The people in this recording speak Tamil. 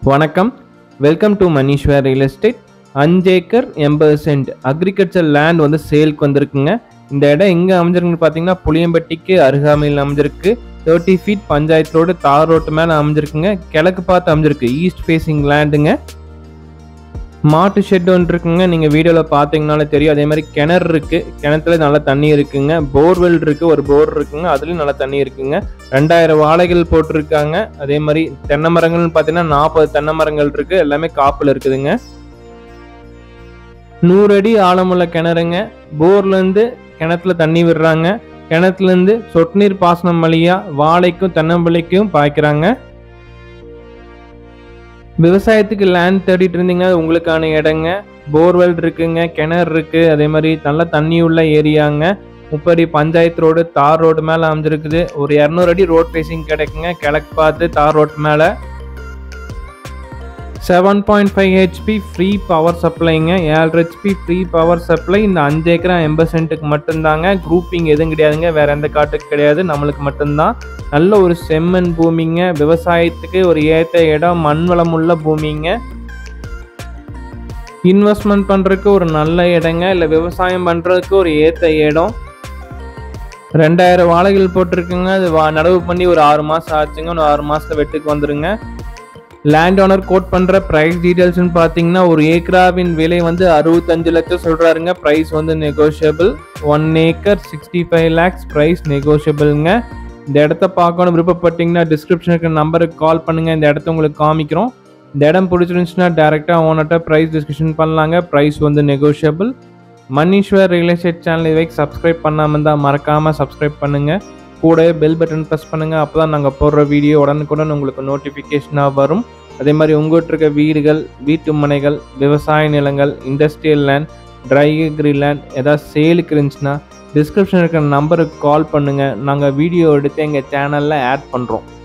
வணக்கம் welcome to Maneeswar real estate அஞ்சு ஏக்கர் எண்பது சென்ட் அக்ரிகல்ச்சர் லேண்ட் வந்து சேலுக்கு வந்திருக்குங்க இந்த இடம் எங்கே அமைஞ்சிருக்குன்னு பார்த்தீங்கன்னா புளியம்பட்டிக்கு அருகாமையில் அமைஞ்சிருக்கு தேர்ட்டி ஃபீட் பஞ்சாயத்து ரோடு தார் ரோட்டு மேலே அமைஞ்சிருக்குங்க கிழக்கு பார்த்து அமைஞ்சிருக்கு ஈஸ்ட் ஃபேஸிங் லேண்டுங்க மாட்டு ஷெட் ஒன்று இருக்குங்க நீங்கள் வீடியோவில் பார்த்தீங்கனாலே தெரியும் அதே மாதிரி கிணறு இருக்குது கிணத்துல நல்ல தண்ணி இருக்குங்க போர்வெல் இருக்குது ஒரு போர் இருக்குங்க அதுலேயும் நல்ல தண்ணி இருக்குங்க ரெண்டாயிரம் வாழைகள் போட்டிருக்காங்க அதே மாதிரி தென்னை மரங்கள்னு பார்த்தீங்கன்னா நாற்பது தென்னை மரங்கள் இருக்குது எல்லாமே காப்பில் இருக்குதுங்க நூறு அடி ஆழமுள்ள கிணறுங்க போர்லேருந்து கிணத்துல தண்ணி விடுறாங்க கிணத்துலேருந்து சொட்டு நீர் பாசனம் வழியாக வாழைக்கும் தென்னம்பிள்ளைக்கும் பாய்க்கிறாங்க விவசாயத்துக்கு லேண்ட் தேடிட்டு இருந்தீங்கன்னா அது உங்களுக்கான இடங்க போர்வெல் இருக்குங்க கிணறு இருக்கு அதே மாதிரி நல்ல தண்ணி உள்ள ஏரியாங்க முப்படி பஞ்சாயத்து ரோடு தார் ரோடு மேலே அமைஞ்சிருக்குது ஒரு இரநூறு அடி ரோட் ஃபேஸிங் கிடைக்குங்க கிழக்கு பார்த்து தார் ரோட் மேலே seven point five HP free power சப்ளைங்க ஏழு ஹெச்பி ஃப்ரீ பவர் சப்ளை இந்த அஞ்சு ஏக்கரா எண்பது சென்ட்டுக்கு மட்டும்தாங்க குரூப்பிங் எதுவும் கிடையாதுங்க வேற எந்த காட்டுக்கு கிடையாது நம்மளுக்கு மட்டும்தான் நல்ல ஒரு செம்மண் பூமிங்க விவசாயத்துக்கு ஒரு ஏற்ற இடம் மண் வளம் உள்ள பூமிங்க இன்வெஸ்ட்மெண்ட் பண்ணுறதுக்கு ஒரு நல்ல இடங்க இல்லை விவசாயம் பண்ணுறதுக்கு ஒரு ஏற்ற இடம் ரெண்டாயிரம் வாழைகள் போட்டிருக்குங்க அது வா நடவு பண்ணி ஒரு ஆறு மாதம் ஆச்சுங்க ஒரு ஆறு மாதத்துல வெட்டுக்கு வந்துருங்க லேண்ட் ஓனர் கோட் பண்ணுற ப்ரைஸ் டீட்டெயில்ஸ்னு பார்த்தீங்கன்னா ஒரு ஏக்கராவின் விலை வந்து அறுபத்தஞ்சு லட்சம் சொல்கிறாருங்க ப்ரைஸ் வந்து negotiable one acre sixty five lakhs price நெகோஷியபிள்ங்க இந்த இடத்த பார்க்கணும் விருப்பப்பட்டீங்கன்னா டிஸ்கிரிப்ஷனுக்கு நம்பருக்கு கால் பண்ணுங்கள் இந்த இடத்த உங்களுக்கு காமிக்கிறோம் இந்த இடம் பிடிச்சிருந்துச்சுன்னா டேரெக்டாக ஓனர்கிட்ட ப்ரைஸ் டிஸ்கஷன் பண்ணலாங்க ப்ரைஸ் வந்து negotiable Maneeswar real estate channel இதுவரைக்கும் சப்ஸ்கிரைப் பண்ணாமல் இருந்தால் மறக்காமல் சப்ஸ்கிரைப் பண்ணுங்கள் கூடவே பெல் பட்டன் ப்ரெஸ் பண்ணுங்கள் அப்போ தான் நாங்கள் போடுற வீடியோ உடனுக்குடன் உங்களுக்கு நோட்டிஃபிகேஷனாக வரும் அதே மாதிரி உங்கள்கிட்ட இருக்க வீடுகள் வீட்டு மனைகள் விவசாய நிலங்கள் industrial land dry agri land ஏதாவது சேலுக்கு இருந்துச்சுன்னா டிஸ்கிரிப்ஷன் இருக்கிற நம்பருக்கு கால் பண்ணுங்கள் நாங்கள் வீடியோ எடுத்து எங்கள் சேனலில் ஆட் பண்ணுறோம்